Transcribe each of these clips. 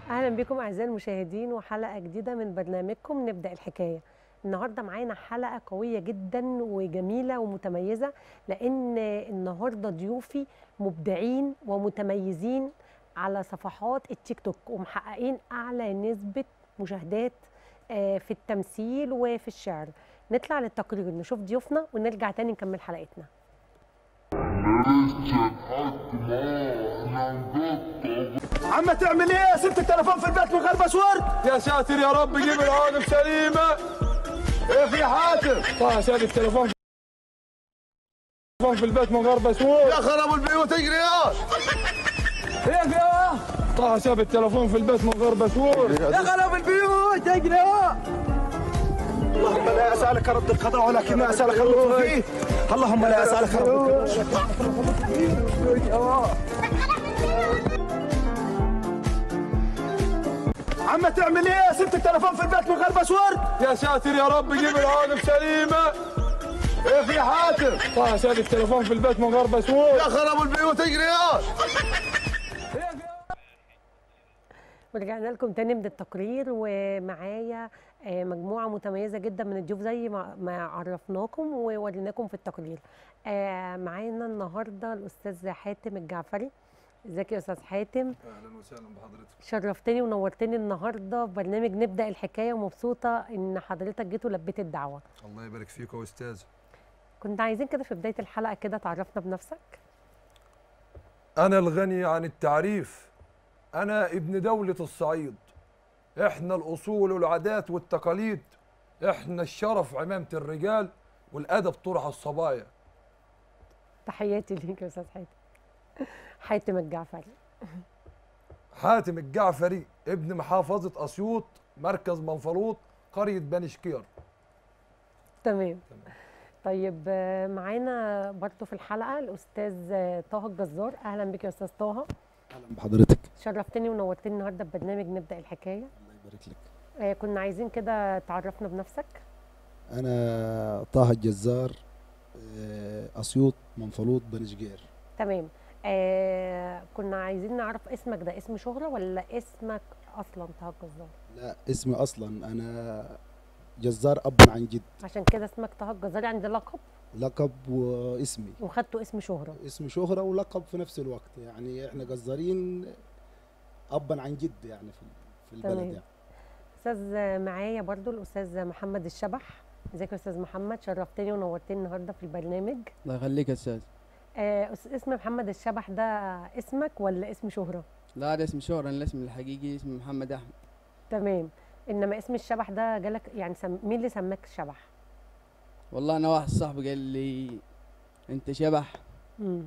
اهلا بكم اعزائي المشاهدين وحلقه جديده من برنامجكم نبدا الحكايه النهارده معانا حلقه قويه جدا وجميله ومتميزه لان النهارده ضيوفي مبدعين ومتميزين على صفحات التيك توك ومحققين اعلى نسبه مشاهدات آه، في التمثيل وفي الشعر نطلع للتقرير نشوف ضيوفنا ونرجع تاني نكمل حلقتنا عم تعمل ايه سبت التليفون في البيت من غير باسورد يا ساتر يا رب جيب الهاتف سليمة ايه في حاتم طه ساب التليفون في التليفون في البيت من غير باسورد يا خرب البيوت اجري يا ايه يا طه ساب التليفون في البيت من غير باسورد يا خرب البيوت اجري يا اللهم لا اسالك رد القضاء ولكن ما اسالك الرد فيه اللهم لا اسالك رد عم تعمل ايه سبت التليفون في البيت من غير باسورد يا ساتر يا رب جيب الهاتف سليمة ايه في حاتم طه ساب التليفون في البيت من غير باسورد يا خرب البيوت اجري يا ورجعنا لكم تاني من التقرير ومعايا آه، مجموعة متميزة جدا من الضيوف زي ما ما عرفناكم ووريناكم في التقرير آه، معانا النهاردة الأستاذ حاتم الجعفري ازيك يا أستاذ حاتم اهلا وسهلا بحضرتك شرفتني ونورتني النهاردة في برنامج نبدأ الحكاية ومبسوطة إن حضرتك جيت ولبيت الدعوة الله يبارك فيك يا استاذ كنت عايزين كده في بداية الحلقة كده تعرفنا بنفسك انا الغني عن التعريف انا ابن دولة الصعيد احنا الاصول والعادات والتقاليد احنا الشرف عمامة الرجال والادب طرح الصبايا تحياتي ليك يا أستاذ حاتم حاتم الجعفري حاتم الجعفري ابن محافظة أسيوط مركز منفلوط قرية بني شكير تمام طيب آه، معانا برضو في الحلقة الأستاذ آه، طه الجزار أهلا بك يا أستاذ طه اهلا بحضرتك شرفتني ونورتني النهارده ببرنامج نبدأ الحكاية الله يبارك لك آه، كنا عايزين كده تعرفنا بنفسك انا طه الجزار آه، اسيوط منفلوط بني شقير تمام آه كنا عايزين نعرف اسمك ده اسم شهرة ولا اسمك أصلا طه الجزار لا اسمي اصلا انا جزار ابا عن جد عشان كده اسمك طه الجزار يعني ده لقب لقب واسمي وخدته اسم شهرة اسم شهرة ولقب في نفس الوقت يعني احنا جزارين ابا عن جد يعني في في البلد تمام. يعني أستاذ آه، معايا برضو الأستاذ محمد الشبح ازيك يا أستاذ محمد شرفتني ونورتني النهارده في البرنامج الله يخليك يا استاذ آه أس- اسم محمد الشبح ده اسمك ولا اسم شهرة؟ لا ده اسم شهرة أنا الاسم الحقيقي اسمي محمد احمد تمام انما اسم الشبح ده جالك يعني سم... مين اللي سماك الشبح؟ والله انا واحد صاحبي قال لي انت شبح امم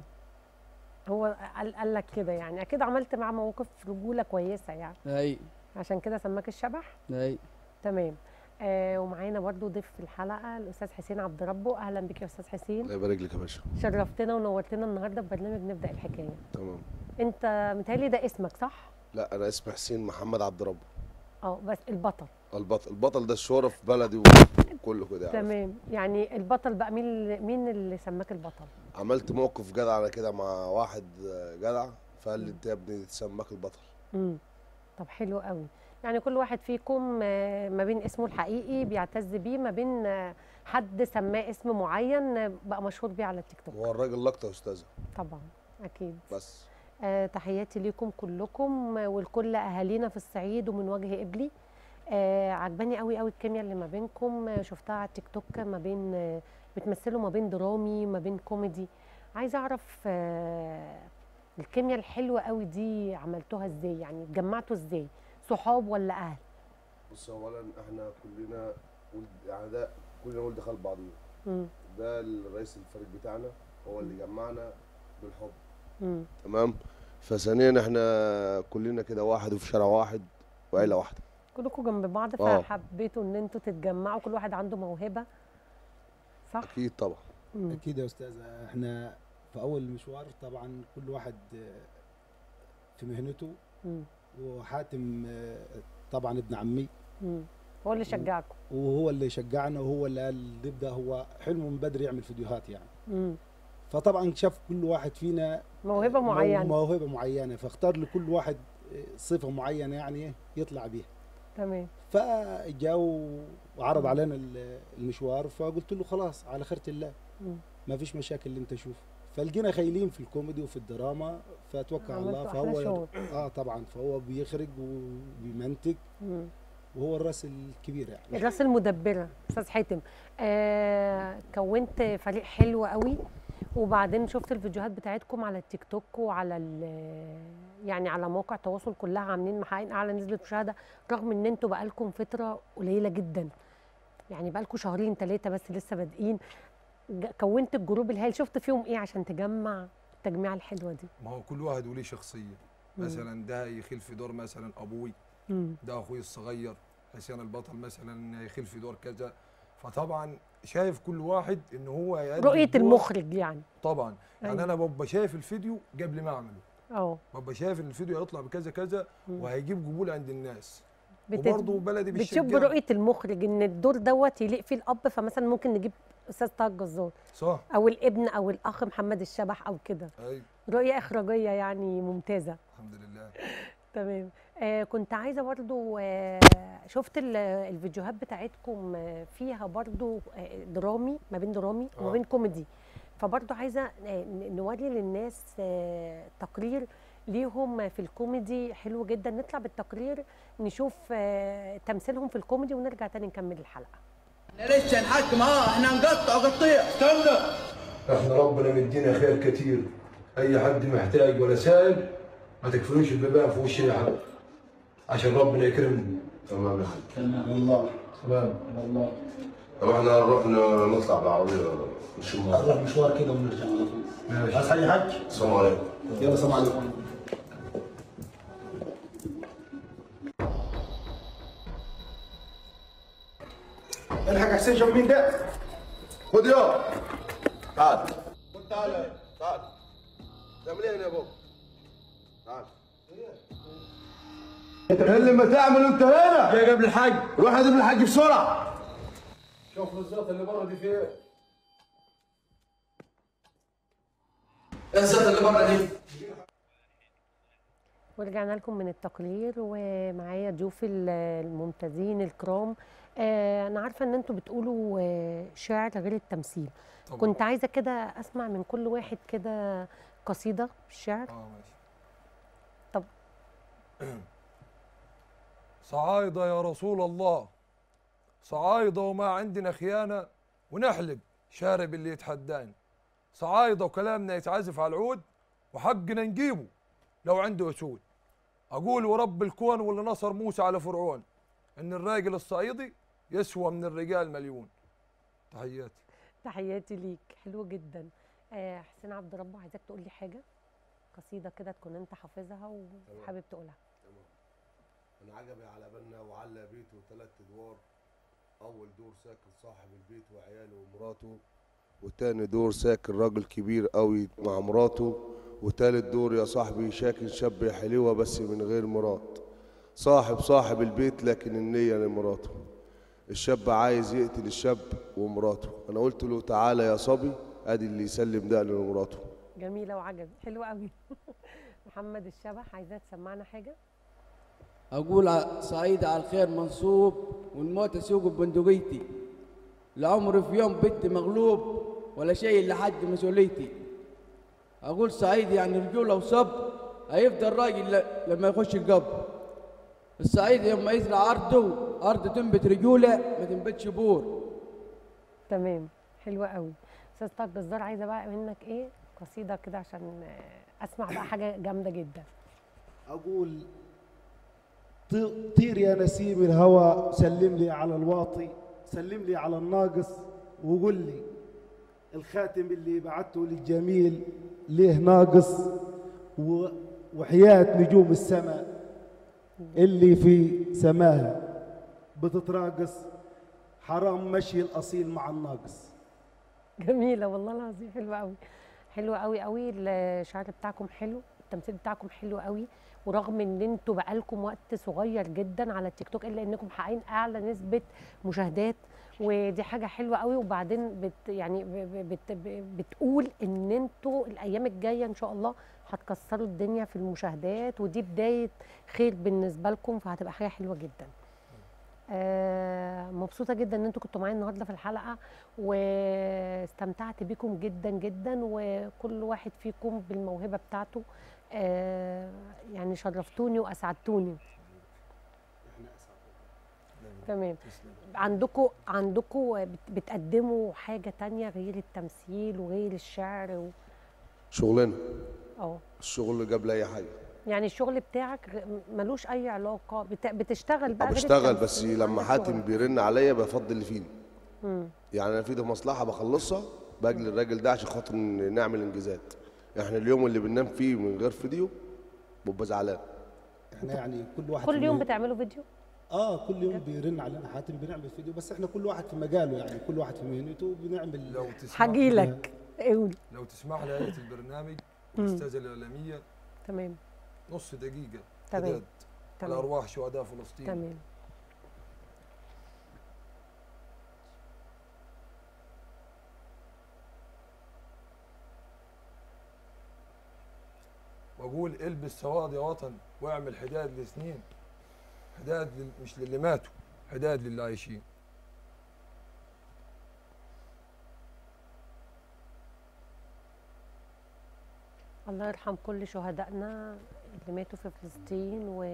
هو قال, قال لك كده يعني اكيد عملت معاه مواقف رجوله كويسه يعني اي عشان كده سماك الشبح اي تمام آه ومعانا برضو ضيف في الحلقه الاستاذ حسين عبد ربه اهلا بك يا استاذ حسين الله يبارك لك يا باشا شرفتنا ونورتنا النهارده في برنامج نبدا الحكايه تمام انت متهيألي ده اسمك صح؟ لا انا اسمي حسين محمد عبد رب اه بس البطل البطل البطل ده الشهرة في بلدي وكله كده يعني تمام يعني البطل بقى مين اللي مين اللي سماك البطل؟ عملت موقف جدع انا كده مع واحد آه، جدع فقال لي انت يا ابني تسماك البطل امم طب حلو قوي يعني كل واحد فيكم آه، ما بين اسمه الحقيقي بيعتز بيه ما بين آه، حد سماه اسم معين آه، بقى مشهور بيه على التيك توك هو الراجل لقطه يا استاذه طبعا اكيد بس آه تحياتي ليكم كلكم آه، ولكل اهالينا في الصعيد ومن وجه قبلي آه عجباني قوي قوي الكيمياء اللي ما بينكم آه شفتها على التيك توك ما بين آه بتمثلوا ما بين درامي ما بين كوميدي عايزه اعرف آه الكيمياء الحلوه قوي دي عملتوها ازاي يعني اتجمعتوا ازاي صحاب ولا اهل بص اولا احنا كلنا ولد يعني ده كلنا ولد خال بعضينا مم. ده الرئيس الفريق بتاعنا هو اللي جمعنا بالحب مم. تمام فثانيا احنا كلنا كده واحد وفي شارع واحد وعيله واحده كلكم جنب بعض آه. فحبيتوا ان انتوا تتجمعوا كل واحد عنده موهبه صح اكيد طبعا مم. اكيد يا استاذه احنا في اول المشوار طبعا كل واحد آه، في مهنته مم. وحاتم آه، طبعا ابن عمي مم. هو اللي شجعكم وهو اللي شجعنا وهو اللي قال نبدا هو حلمه من بدري يعمل فيديوهات يعني مم. فطبعا شاف كل واحد فينا موهبه مو- معينه موهبه معينه فاختار لكل واحد صفه معينه يعني إيه يطلع بيها تمام فجاء وعرض علينا ال- المشوار فقلت له خلاص على خيرة الله مم. ما فيش مشاكل اللي انت شوف فلقينا خايلين في الكوميدي وفي الدراما فتوكل على الله عملتوا أحلى فهو شغل. اه طبعا فهو بيخرج وبيمنتج مم. وهو الراس الكبير يعني الراس المدبره استاذ حاتم آه كونت فريق حلو قوي وبعدين شفت الفيديوهات بتاعتكم على التيك توك وعلى ال- يعني على مواقع التواصل كلها عاملين محققين اعلى نسبه مشاهده رغم ان انتوا بقالكم فتره قليله جدا يعني بقالكم شهرين ثلاثه بس لسه بادئين ج- كونت الجروب الهايل شفت فيهم ايه عشان تجمع التجميعه الحلوه دي ما هو كل واحد وليه شخصيه مم. مثلا ده يخيل في دور مثلا ابوي مم. ده اخوي الصغير حسين البطل مثلا يخيل في دور كذا فطبعا شايف كل واحد ان هو يأدي رؤيه الدور. المخرج يعني طبعا يعني أيوة. انا ببقى شايف الفيديو قبل ما اعمله اه ببقى شايف ان الفيديو هيطلع بكذا كذا مم. وهيجيب قبول عند الناس بت- وبرضه بلدي بتشوف بالشجاع برؤيه المخرج ان الدور دوت يليق فيه الاب فمثلا ممكن نجيب استاذ طه الجزار صح او الابن او الاخ محمد الشبح او كده ايوه رؤيه اخراجيه يعني ممتازه الحمد لله تمام آه كنت عايزه برضو آه شفت ال- الفيديوهات بتاعتكم آه فيها برضو آه درامي ما بين درامي وما آه. بين كوميدي فبرضو عايزه آه ن- نوري للناس آه تقرير ليهم في الكوميدي حلو جدا نطلع بالتقرير نشوف آه تمثيلهم في الكوميدي ونرجع تاني نكمل الحلقه لسه نحكم اه احنا نقطع قطيع استنى احنا ربنا مدينا خير كتير اي حد محتاج ولا سائل ما تكفلوش البيبان في وش اي حد عشان ربنا يكرمنا تمام يا حاج الله تمام الله طب احنا نروح ن- نطلع بالعربيه نشمها نروح مشوار كده ونرجع على طول ماشي عايز حاجه حاج السلام عليكم يلا سلام عليكم الحق حسين شوف مين ده خد يا تعال خد تعال تعال تعمل ايه هنا يا بابا تعال اللي ما تعمل انت هنا يا قبل الحاج روح قبل الحاج بسرعه شوف الزلطه اللي بره دي فين الزيت اللي بره دي ورجعنا لكم من التقرير ومعايا ضيوف ال- الممتازين الكرام آه انا عارفه ان انتوا بتقولوا آه شعر غير التمثيل طبعا كنت عايزه كده اسمع من كل واحد كده قصيده شعر اه ماشي طب. صعايدة يا رسول الله صعايدة وما عندنا خيانة ونحلب شارب اللي يتحدانا صعايدة وكلامنا يتعزف على العود وحقنا نجيبه لو عنده أسود أقول ورب الكون واللي نصر موسى على فرعون إن الراجل الصعيدي يسوى من الرجال مليون تحياتي تحياتي ليك حلو جدا آه حسين عبد ربه عايزاك تقول لي حاجه قصيده كده تكون انت حافظها وحابب تقولها انا عجبي على بالنا وعلى بيته ثلاث ادوار اول دور ساكن صاحب البيت وعياله ومراته وتاني دور ساكن راجل كبير قوي مع مراته وتالت دور يا صاحبي شاكن شاب حلوة بس من غير مرات صاحب صاحب البيت لكن النية لمراته الشاب عايز يقتل الشاب ومراته انا قلت له تعالى يا صبي ادي اللي يسلم ده لمراته جميله وعجب حلو قوي محمد الشبح عايزاه تسمعنا حاجه اقول ع- صعيد على الخير منصوب والموت اسوق ببندقيتي لعمري في يوم بنت مغلوب ولا شيء لحد مسؤوليتي اقول صعيد يعني رجوله وصب هيفضل راجل ل- لما يخش القبر الصعيد يوم يزرع ارضه ارض تنبت رجوله ما تنبتش بور تمام حلوه قوي استاذ طه الجزار عايزه بقى منك ايه قصيده كده عشان آه، اسمع بقى حاجه جامده جدا اقول طي- طير يا نسيم الهوى سلم لي على الواطي سلم لي على الناقص وقول لي الخاتم اللي بعته للجميل ليه ناقص و- وحياة نجوم السماء اللي في سماها بتتراقص حرام مشي الأصيل مع الناقص جميله والله العظيم حلوه قوي حلوه قوي قوي الشعر بتاعكم حلو التمثيل بتاعكم حلو قوي ورغم ان انتوا بقالكم وقت صغير جدا على التيك توك الا انكم محققين اعلى نسبه مشاهدات ودي حاجه حلوه قوي وبعدين بت يعني ب- ب- بت ب- بتقول ان انتوا الايام الجايه ان شاء الله وهتكسروا الدنيا في المشاهدات ودي بدايه خير بالنسبه لكم فهتبقى حاجه حلوه جدا آه مبسوطه جدا ان انتوا كنتوا معايا النهارده في الحلقه واستمتعت بيكم جدا جدا وكل واحد فيكم بالموهبه بتاعته آه يعني شرفتوني واسعدتوني احنا اسعد تمام عندكم عندكم بتقدموا حاجه تانية غير التمثيل وغير الشعر و... شغلنا اه الشغل قبل اي حاجه يعني الشغل بتاعك غ- ملوش اي علاقه بت... بتشتغل بقى غير بشتغل بس التمثيل لما عندك حاتم شغلك. بيرن عليا بفضل اللي فيدي مم. يعني انا في ده مصلحه بخلصها باجي للراجل ده عشان خاطر ن- نعمل انجازات احنا اليوم اللي بننام فيه من غير فيديو ببقى زعلان احنا يعني كل واحد كل في يوم مه- بتعملوا فيديو اه كل يوم بيرن علينا حاتم بنعمل فيديو بس احنا كل واحد في مجاله يعني كل واحد في مهنته بنعمل لو تسمح هجيلك قول لو تسمح لي آية البرنامج الأستاذة الإعلامية تمام نص دقيقة تمام. حداد على تمام أرواح شهداء فلسطين تمام واقول البس سواد يا وطن واعمل حداد لسنين حداد لل... مش للي ماتوا حداد للي عايشين الله يرحم كل شهدائنا اللي ماتوا في فلسطين و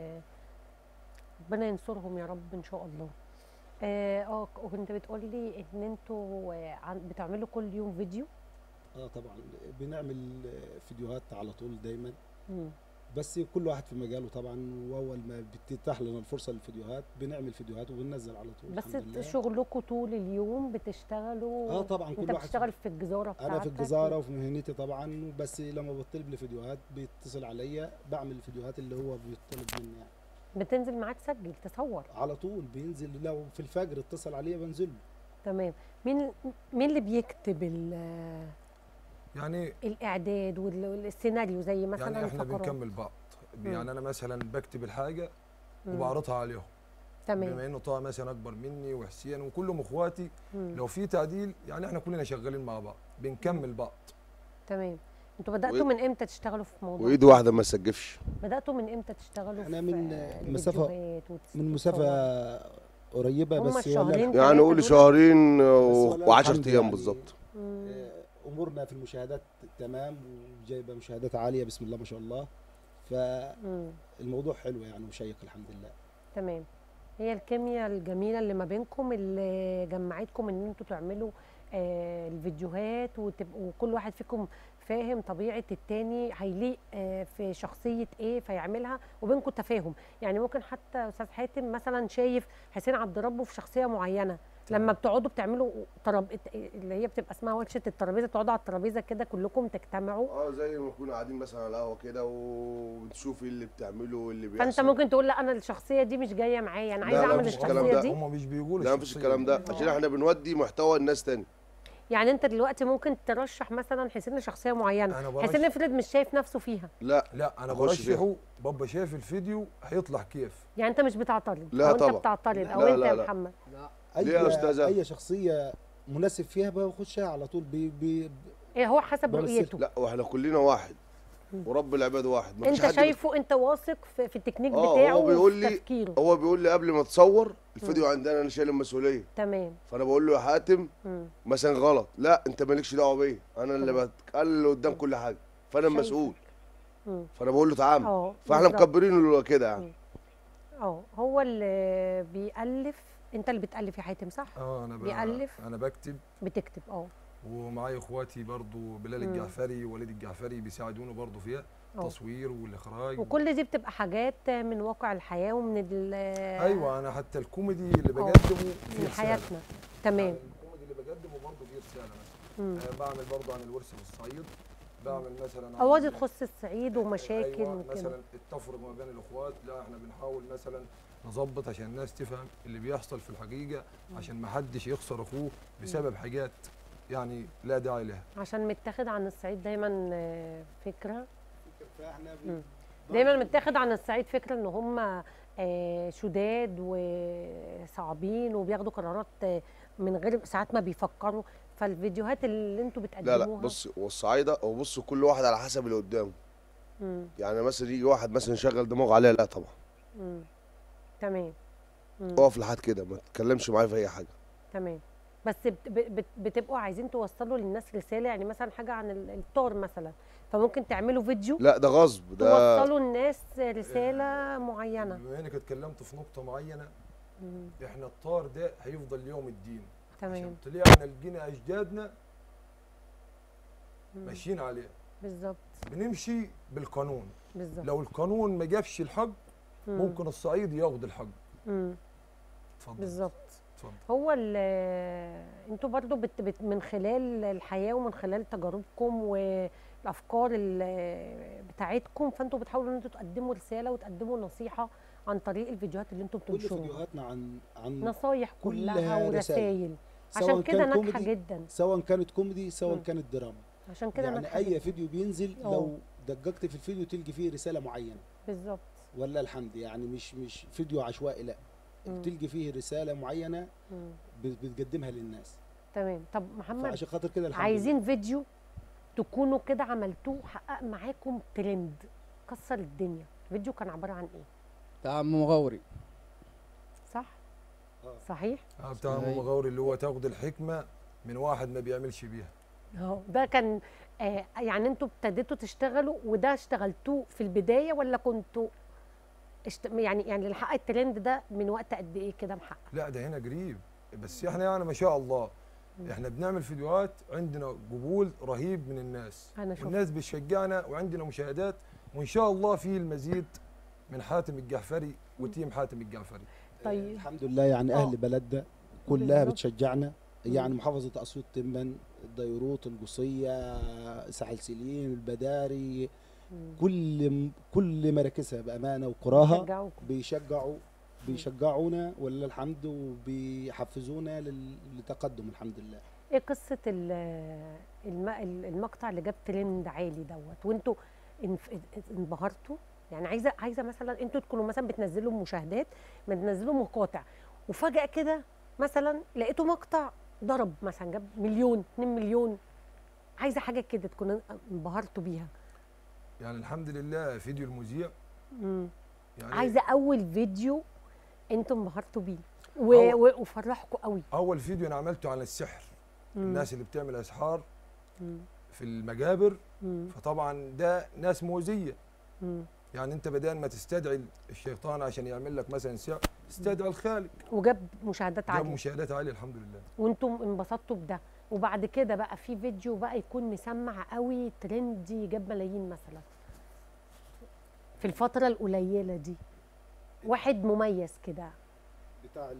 ربنا ينصرهم يا رب ان شاء الله اه آه، كنت بتقول لي ان انتوا آه، عن- بتعملوا كل يوم فيديو اه طبعا بنعمل فيديوهات على طول دايما مم. بس كل واحد في مجاله طبعا واول ما بتتاح لنا الفرصه للفيديوهات بنعمل فيديوهات وبننزل على طول بس الحمد لله. شغلكم طول اليوم بتشتغلوا اه طبعا كل انت واحد بتشتغل في الجزاره بتاعتك انا في الجزاره وفي مهنتي طبعا بس لما بطلب لي فيديوهات بيتصل عليا بعمل الفيديوهات اللي هو بيطلب مني يعني بتنزل معاك تسجل تصور على طول بينزل لو في الفجر اتصل عليا بنزل له تمام مين مين اللي بيكتب ال- يعني الاعداد وال- والسيناريو زي مثلا يعني احنا الفقرات؟ بنكمل بعض يعني انا مثلا بكتب الحاجه مم. وبعرضها عليهم تمام بما انه طه مثلا اكبر مني وحسين وكلهم اخواتي مم. لو في تعديل يعني احنا كلنا شغالين مع بعض بنكمل بعض تمام انتوا بداتوا من امتى تشتغلوا في موضوع وايد واحده ما تسجفش بداتوا من امتى تشتغلوا احنا في من آه، مسافة- الفيديوهات وتس- من وتصوروا؟ مسافه قريبه هما بس الشهرين ولا يعني تلاتة قولي دول؟ شهرين ولا و10 الحمد ايام يعني. بالظبط مم. آه، امورنا في المشاهدات تمام وجايبه مشاهدات عاليه بسم الله ما شاء الله فالموضوع مم. حلو يعني وشيق الحمد لله تمام هي الكيمياء الجميله اللي ما بينكم اللي جمعتكم ان انتوا تعملوا آه الفيديوهات وتبقوا كل واحد فيكم فاهم طبيعه التاني هيليق آه في شخصيه ايه فيعملها وبينكم تفاهم يعني ممكن حتى استاذ حاتم مثلا شايف حسين عبد ربه في شخصيه معينه لما بتقعدوا بتعملوا طرب اللي هي بتبقى اسمها ورشه الترابيزه تقعدوا على الترابيزه كده كلكم تجتمعوا اه زي ما نكون قاعدين مثلا على القهوه كده وبتشوفي اللي بتعمله واللي بيحصل فانت ممكن تقول لا انا الشخصيه دي مش جايه معايا انا لا، عايزه لا، اعمل مفيش الكلام الشخصيه ده. دي هم مش بيقولوا لا مفيش الشخصية الكلام دي. ده عشان احنا بنودي محتوى الناس تاني يعني انت دلوقتي ممكن ترشح مثلا حسين لشخصيه معينه أنا برشح- حسين افرض مش شايف نفسه فيها لا لا انا أخش فيها. برشحه بابا شايف الفيديو هيطلع كيف يعني انت مش بتعترض لا او انت طبعا. بتعترض او لا، انت لا، يا لا. محمد ليه يا أستاذة؟ اي شخصيه مناسب فيها بخشها على طول بي بي ايه هو حسب بمثل. رؤيته لا واحنا كلنا واحد ورب العباد واحد مفيش انت حد شايفه انت واثق في, في التكنيك اه بتاعه هو بيقول وفي لي تفكيره هو بيقول لي قبل ما تصور الفيديو عندنا انا شايل المسؤوليه تمام فانا بقول له يا حاتم مم. مثلا غلط لا انت مالكش دعوه بيا انا اللي تمام. بتقال اللي قدام كل حاجه فانا شايفك. المسؤول مم. فانا بقول له تعامل اه فاحنا بالظبط. مكبرينه كده يعني اه هو اللي بيألف انت اللي بتألف يا حاتم صح اه انا ب- بيألف؟ انا بكتب بتكتب اه ومعايا اخواتي برضو بلال مم. الجعفري ووليد الجعفري بيساعدونا برضو فيها اه. تصوير والاخراج وكل دي بتبقى حاجات من واقع الحياه ومن ال ايوه انا حتى الكوميدي اللي اه. بقدمه فيه من رسالة. حياتنا تمام يعني الكوميدي اللي بقدمه برضه فيه رساله مثلا مم. آه بعمل برضه عن الورث في الصعيد بعمل مثلا عن- قواضي تخص الصعيد ومشاكل أيوة وكده مثلا التفرق ما بين الاخوات لا احنا بنحاول مثلا نظبط عشان الناس تفهم اللي بيحصل في الحقيقه عشان ما حدش يخسر اخوه بسبب حاجات يعني لا داعي لها عشان متاخد عن الصعيد دايما آه، فكره فاحنا مم. دايما متاخد عن الصعيد فكره ان هم آه، شداد وصعبين وبياخدوا قرارات آه، من غير ساعات ما بيفكروا فالفيديوهات اللي انتوا لا بتقدموها لا بص والصعايده هو بص كل واحد على حسب اللي قدامه مم. يعني مثلا يجي واحد مثلا يشغل دماغه عليها لا طبعا مم. تمام مم. اقف لحد كده ما تتكلمش معايا في اي حاجه تمام بس بت- بت- بتبقوا عايزين توصلوا للناس رساله يعني مثلا حاجه عن ال- الطار مثلا فممكن تعملوا فيديو لا ده غصب ده توصلوا الناس رساله معينه بما انك اتكلمت في نقطه معينه مم. احنا الطار ده هيفضل ليوم الدين تمام عشان طلعنا لقينا اجدادنا مم. ماشيين عليه بالظبط بنمشي بالقانون بالظبط لو القانون ما جابش الحق مم. ممكن الصعيد ياخد الحق مم. اتفضل بالظبط اتفضل هو ال- انتوا برضو بت بت من خلال الحياه ومن خلال تجاربكم والافكار ال- بتاعتكم فانتوا بتحاولوا ان انتوا تقدموا رساله وتقدموا نصيحه عن طريق الفيديوهات اللي انتوا كل بتنشروها فيديوهاتنا عن عن نصايح كلها كلها رسائل. ورسائل سواء عشان كده كان ناجحه كوميدي، جدا سواء كانت كوميدي سواء مم. كانت دراما عشان كده يعني ناجحه اي جدا. فيديو بينزل أه. لو دققت في الفيديو تلقي فيه رساله معينه بالظبط ولا الحمد يعني مش مش فيديو عشوائي لا مم. تلقي فيه رساله معينه مم. بت- بتقدمها للناس تمام طب محمد فعشان خاطر كده الحمد عايزين فيديو تكونوا كده عملتوه حقق معاكم ترند كسر الدنيا الفيديو كان عباره عن ايه بتاع عم مغوري صح آه. صحيح آه، بتاع صحيح. ام غوري اللي هو تاخد الحكمه من واحد ما بيعملش بيها اهو ده كان آه يعني انتوا ابتديتوا تشتغلوا وده اشتغلتوه في البدايه ولا كنتوا اشت... يعني يعني اللي حقق الترند ده من وقت قد ايه كده محقق لا ده هنا قريب بس احنا يعني ما شاء الله احنا بنعمل فيديوهات عندنا قبول رهيب من الناس أنا شفت. والناس بتشجعنا وعندنا مشاهدات وان شاء الله في المزيد من حاتم الجعفري وتيم حاتم الجعفري طيب الحمد لله يعني آه. اهل بلدنا كلها بالظبط. بتشجعنا مم. يعني محافظه اسيوط تما الديروت القصيه ساحل سليم البداري مم. كل كل مراكزها بامانه وقراها شجعوكم بيشجعوا بيشجعونا ولله الحمد وبيحفزونا لل- للتقدم الحمد لله ايه قصه ال- الم... المقطع اللي جاب ترند عالي دوت وانتوا انف... انبهرتوا يعني عايزه عايزه مثلا انتوا تكونوا مثلا بتنزلوا مشاهدات بتنزلوا مقاطع وفجاه كده مثلا لقيتوا مقطع ضرب مثلا جاب مليون 2 مليون عايزه حاجه كده تكونوا انبهرتوا بيها يعني الحمد لله فيديو المذيع مم. يعني عايزه اول فيديو انتوا انبهرتوا بيه و... أول- و... وفرحكوا قوي اول فيديو انا عملته عن السحر مم. الناس اللي بتعمل اسحار مم. في المجابر مم. فطبعا ده ناس مؤذيه مم. يعني انت بدل ما تستدعي الشيطان عشان يعمل لك مثلا سحر استدعي الخالق وجاب مشاهدات جاب عاليه مشاهدات عاليه الحمد لله وانتم انبسطتوا بده وبعد كده بقى في فيديو بقى يكون مسمع قوي ترندي جاب ملايين مثلا في الفترة القليلة دي واحد مميز كده بتاع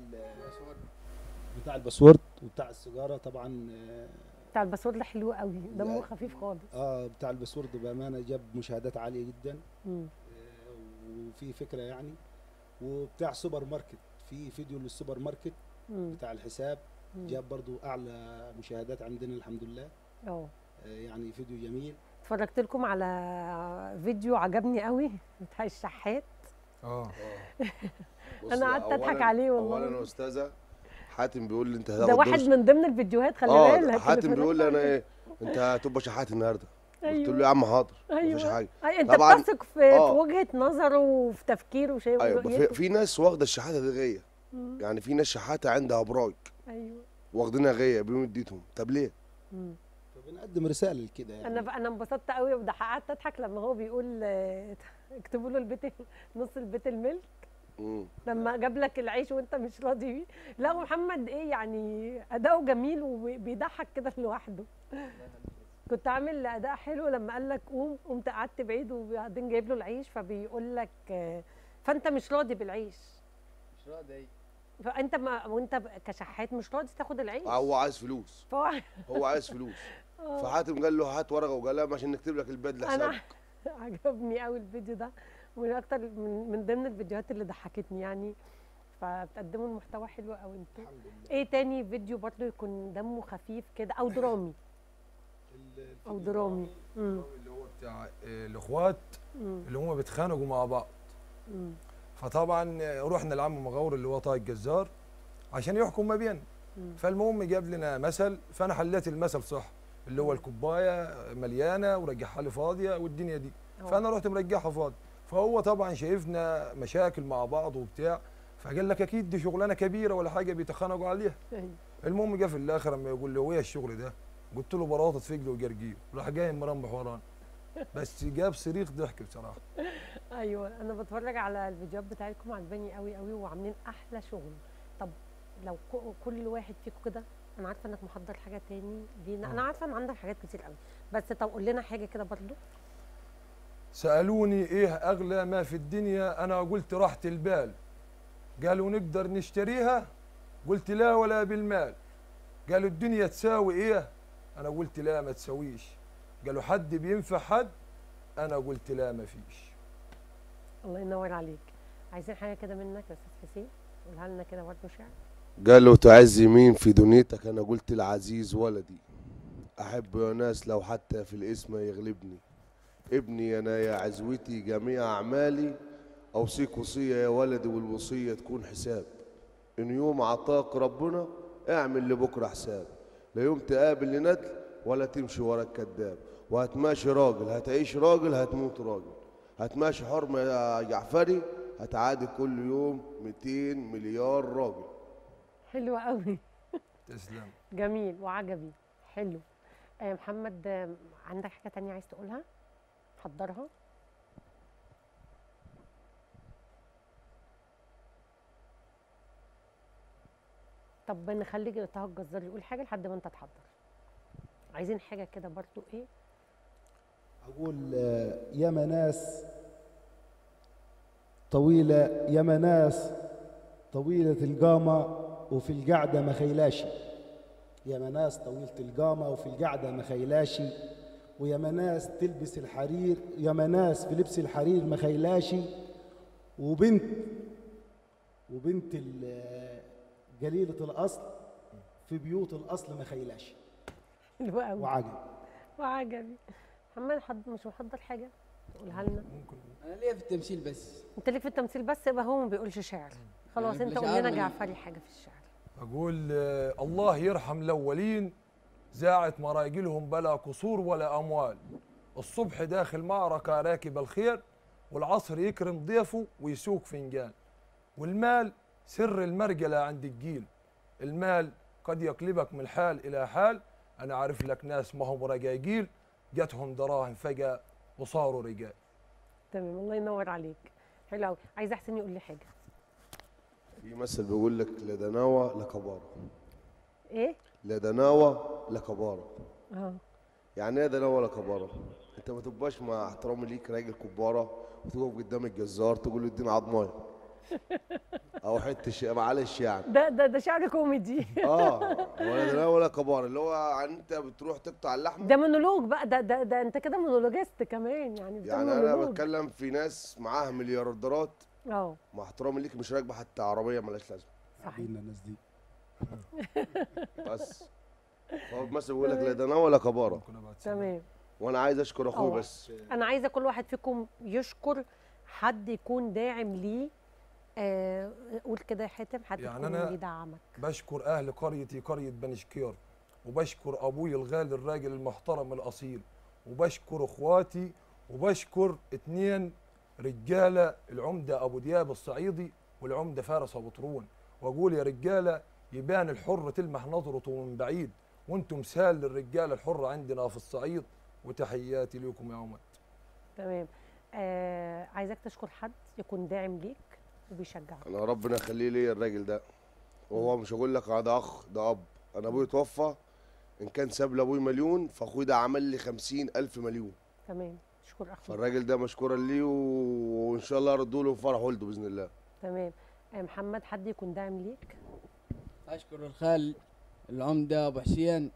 بتاع الباسورد وبتاع السيجاره طبعا آه، بتاع الباسورد ده حلو قوي دمه لا. خفيف خالص اه بتاع الباسورد بامانه جاب مشاهدات عاليه جدا مم. آه، وفي فكره يعني وبتاع سوبر ماركت في فيديو للسوبر ماركت مم. بتاع الحساب مم. جاب برضو اعلى مشاهدات عندنا الحمد لله اه آه، يعني فيديو جميل اتفرجت لكم على فيديو عجبني قوي بتاع الشحات اه بص، أنا قعدت أضحك أولاً- عليه والله. اولا يا استاذه حاتم بيقول لي انت هتاخد ده واحد دور- من ضمن الفيديوهات خلي اه بالك اللي حاتم بيقول لي انا اتفرجت ايه انت هتبقى شحات النهارده قلت أيوة. له يا عم حاضر مفيش ايوه حاجه أي انت طبعاً- بتثق في, في آه. وجهة نظره وفي تفكيره وشيء ايوه في, ورؤيته. في ناس واخده الشحاته دي غيه مم. يعني في ناس شحاته عندها ابراج ايوه واخدينها غيه بيوم اديتهم طب ليه؟ مم. فبنقدم رساله لكده يعني انا انا انبسطت قوي وده قعدت اضحك لما هو بيقول آه، اكتبوا له البيت نص البيت الملك مم. لما جاب لك العيش وانت مش راضي بيه لا ومحمد ايه يعني اداؤه جميل وبيضحك كده لوحده كنت عامل اداء حلو لما قال لك قوم قمت قعدت بعيد وبعدين جايب له العيش فبيقول لك آه، فانت مش راضي بالعيش مش راضي فانت ما وانت كشحات مش راضي تاخد العيش هو عايز فلوس فهو هو عايز فلوس آه. فحاتم قال له هات ورقه وقلم عشان نكتب لك البدله انا حسابك عجبني قوي الفيديو ده من اكتر من, من ضمن الفيديوهات اللي ضحكتني يعني فبتقدموا المحتوى حلو قوي انتوا الحمد لله ايه تاني فيديو برضو يكون دمه خفيف كده او درامي ال- او الفيديو درامي امم اللي هو بتاع آه، الاخوات امم اللي هم بيتخانقوا مع بعض امم فطبعا آه، رحنا لعم مغور اللي هو طه الجزار عشان يحكم ما بيننا مم. فالمهم جاب لنا مثل فانا حليت المثل صح اللي هو الكوبايه مليانه ورجعها لي فاضيه والدنيا دي أه. فانا رحت مرجعها فاضي فهو طبعا شايفنا مشاكل مع بعض وبتاع فقال لك اكيد دي شغلانه كبيره ولا حاجه بيتخانقوا عليها أيوة. المهم جه في الاخر لما يقول لي هو ايه الشغل ده قلت له براطه فجل وجرجير راح جاي مرمح ورانا بس جاب صريخ ضحك بصراحه ايوه انا بتفرج على الفيديوهات بتاعتكم عجباني قوي قوي وعاملين احلى شغل طب لو ك- كل واحد فيكم كده انا عارفه انك محضر حاجه تاني لينا انا عارفه ان عندك حاجات كتير قوي بس طب قول لنا حاجه كده برضو سالوني ايه اغلى ما في الدنيا انا قلت راحه البال قالوا نقدر نشتريها قلت لا ولا بالمال قالوا الدنيا تساوي ايه انا قلت لا ما تساويش قالوا حد بينفع حد انا قلت لا ما فيش الله ينور عليك عايزين حاجه كده منك يا استاذ حسين قولها لنا كده برضو شعر قال له تعز مين في دنيتك انا قلت العزيز ولدي احب يا ناس لو حتى في الاسم يغلبني ابني انا يا عزوتي جميع اعمالي اوصيك وصيه يا ولدي والوصيه تكون حساب ان يوم عطاك ربنا اعمل لبكره حساب لا يوم تقابل لندل ولا تمشي ورا الكذاب وهتماشي راجل هتعيش راجل هتموت راجل هتماشي حرمه يا جعفري هتعادي كل يوم 200 مليار راجل حلوه قوي تسلم جميل وعجبي حلو آه محمد آه عندك حاجه تانية عايز تقولها حضرها طب نخلي طه الجزار يقول حاجه لحد ما انت تحضر عايزين حاجه كده برضو ايه أقول آه، ياما ناس طويلة ياما ناس طويلة القامة وفي القعدة ما خيلاشي ياما ناس طويلة القامة وفي القعدة ما خيلاشي وياما ناس تلبس الحرير ياما ناس في لبس الحرير ما خيلاشي وبنت وبنت ال- قليلة الأصل في بيوت الأصل ما خيلاشي حلو قوي وعجب وعجبي محمد حد مش محضر حاجه تقولها لنا انا ليا في التمثيل بس انت ليك في التمثيل بس يبقى هو ما بيقولش شعر خلاص يعني انت في قول لنا الشعر جعفري حاجه في الشعر أقول آه، الله يرحم الأولين زاعت مراجلهم بلا قصور ولا أموال الصبح داخل معركة راكب الخير والعصر يكرم ضيفه ويسوق فنجان والمال سر المرجلة عند الجيل المال قد يقلبك من حال إلى حال أنا عارف لك ناس ما هم رجاجيل جاتهم دراهم فجأة وصاروا رجال تمام الله ينور عليك حلو قوي عايزه احسن يقول لي حاجه في مثل بيقول لك لا دناوة لا كبارة ايه لا دناوة لا كبارة اه يعني ايه دناوة ولا كبارة انت ما تبقاش مع احترامي ليك راجل كبارة وتقف قدام الجزار تقول له اديني عضمايه او حته شيء معلش يعني ده ده ده شعر كوميدي اه ولا دناوة ولا كبارة اللي هو يعني انت بتروح تقطع اللحمه ده مونولوج بقى ده ده ده انت كده مونولوجيست كمان يعني ده يعني انا مونولوج. بتكلم في ناس معاها مليارديرات اه مع احترامي ليك مش راكبه حتى عربيه ملهاش لازمه صحيح بينا الناس دي بس هو مثلا بيقول لك لا دناوة ولا كبارة ممكن أبعت سلام. تمام وانا عايز اشكر اخويا أه. بس انا عايزه كل واحد فيكم يشكر حد يكون داعم ليه آه قول كده يا حاتم حد يعني يكون أنا- بيدعمك بشكر اهل قريتي قريه بني شكير وبشكر ابوي الغالي الراجل المحترم الاصيل وبشكر اخواتي وبشكر اتنين رجاله العمده ابو دياب الصعيدي والعمده فارس ابو طرون واقول يا رجاله يبان الحر تلمح نظرته من بعيد وانتم مثال للرجاله الحره عندنا في الصعيد وتحياتي لكم يا امت تمام آه عايزاك تشكر حد يكون داعم ليك وبيشجعك انا ربنا يخليه ليا الراجل ده وهو مش هقول لك ده اخ ده اب انا ابوي توفى ان كان ساب لابوي مليون فاخوي ده عمل لي خمسين الف مليون تمام شكر اخوك فالراجل ده مشكورا ليه و- وان شاء الله يردوا له فرح ولده باذن الله تمام آه محمد حد يكون داعم ليك اشكر الخال العمده ابو حسين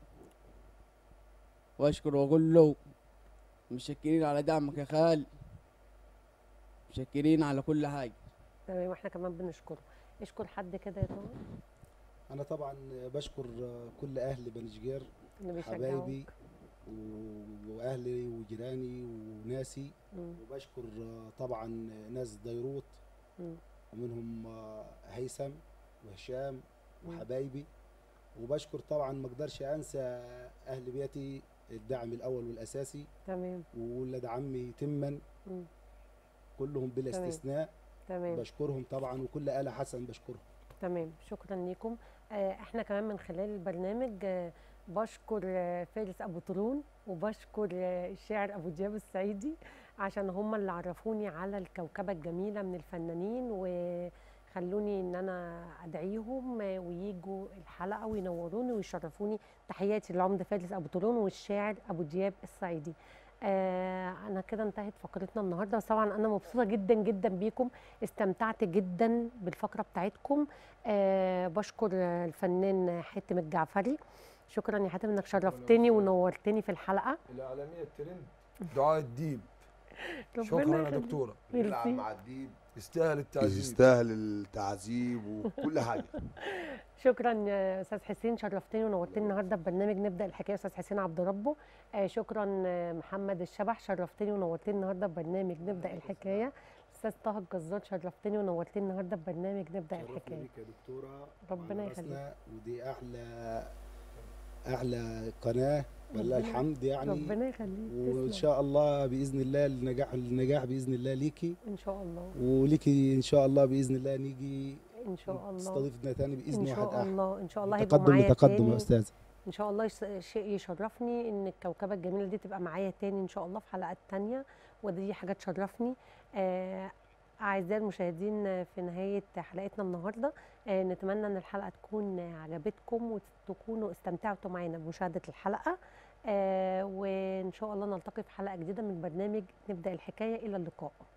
واشكر واقول له متشكرين على دعمك يا خال متشكرين على كل حاجه تمام واحنا كمان بنشكره اشكر حد كده يا طه انا طبعا بشكر كل اهل بني شجير اللي بيشجعوك حبايبي و- واهلي وجيراني وناسي مم. وبشكر طبعا ناس ديروت مم. ومنهم هيثم وهشام مم. وحبايبي وبشكر طبعا ما اقدرش انسى اهل بيتي الدعم الاول والاساسي تمام وولاد عمي تما مم. كلهم بلا تمام. استثناء تمام بشكرهم طبعا وكل آلة حسن بشكرهم تمام شكرا ليكم آه، احنا كمان من خلال البرنامج آه، بشكر آه، فارس ابو طرون وبشكر آه، الشاعر ابو دياب السعيدي عشان هم اللي عرفوني على الكوكبه الجميله من الفنانين وخلوني ان انا ادعيهم آه، ويجوا الحلقه وينوروني ويشرفوني تحياتي للعمده فارس ابو طرون والشاعر ابو دياب السعيدي آه انا كده انتهت فقرتنا النهارده بس طبعا انا مبسوطه جدا جدا بيكم استمتعت جدا بالفقره بتاعتكم آه بشكر آه، الفنان حاتم الجعفري شكرا يا حاتم انك شرفتني ونورتني في الحلقه الإعلامية الترند دعاء الديب ربنا شكرا يا يخليك. دكتورة بيلعب ميرسي. مع الديب يستاهل التعزيز يستاهل التعذيب وكل حاجه شكرا يا استاذ حسين شرفتني ونورتني النهارده ببرنامج نبدا الحكايه استاذ حسين عبد ربه آه شكرا آه، محمد الشبح شرفتني ونورتني النهارده ببرنامج نبدا الحكايه استاذ طه الجزار شرفتني ونورتني النهارده ببرنامج نبدا شرفنا الحكايه بيك يا دكتورة ربنا وعلى يخليك. راسنا، ودي احلى احلى قناة ربنا- ولله الحمد يعني ربنا يخليك وان تسلم. شاء الله باذن الله النجاح النجاح باذن الله ليكي ان شاء الله وليكي ان شاء الله باذن الله نيجي ان شاء الله تستضيفنا تاني باذن ان واحد شاء احد الله ان شاء الله هيبقوا تقدم معايا لتقدم تاني يا استاذ ان شاء الله يس- شيء يشرفني ان الكوكبه الجميله دي تبقى معايا تاني ان شاء الله في حلقات تانية ودي حاجه تشرفني آه، اعزائي المشاهدين آه، في نهايه حلقتنا النهارده آه، نتمنى ان الحلقه تكون آه، عجبتكم وتكونوا استمتعتوا معنا بمشاهده الحلقه آه، وان شاء الله نلتقي في حلقه جديده من برنامج نبدا الحكايه الى اللقاء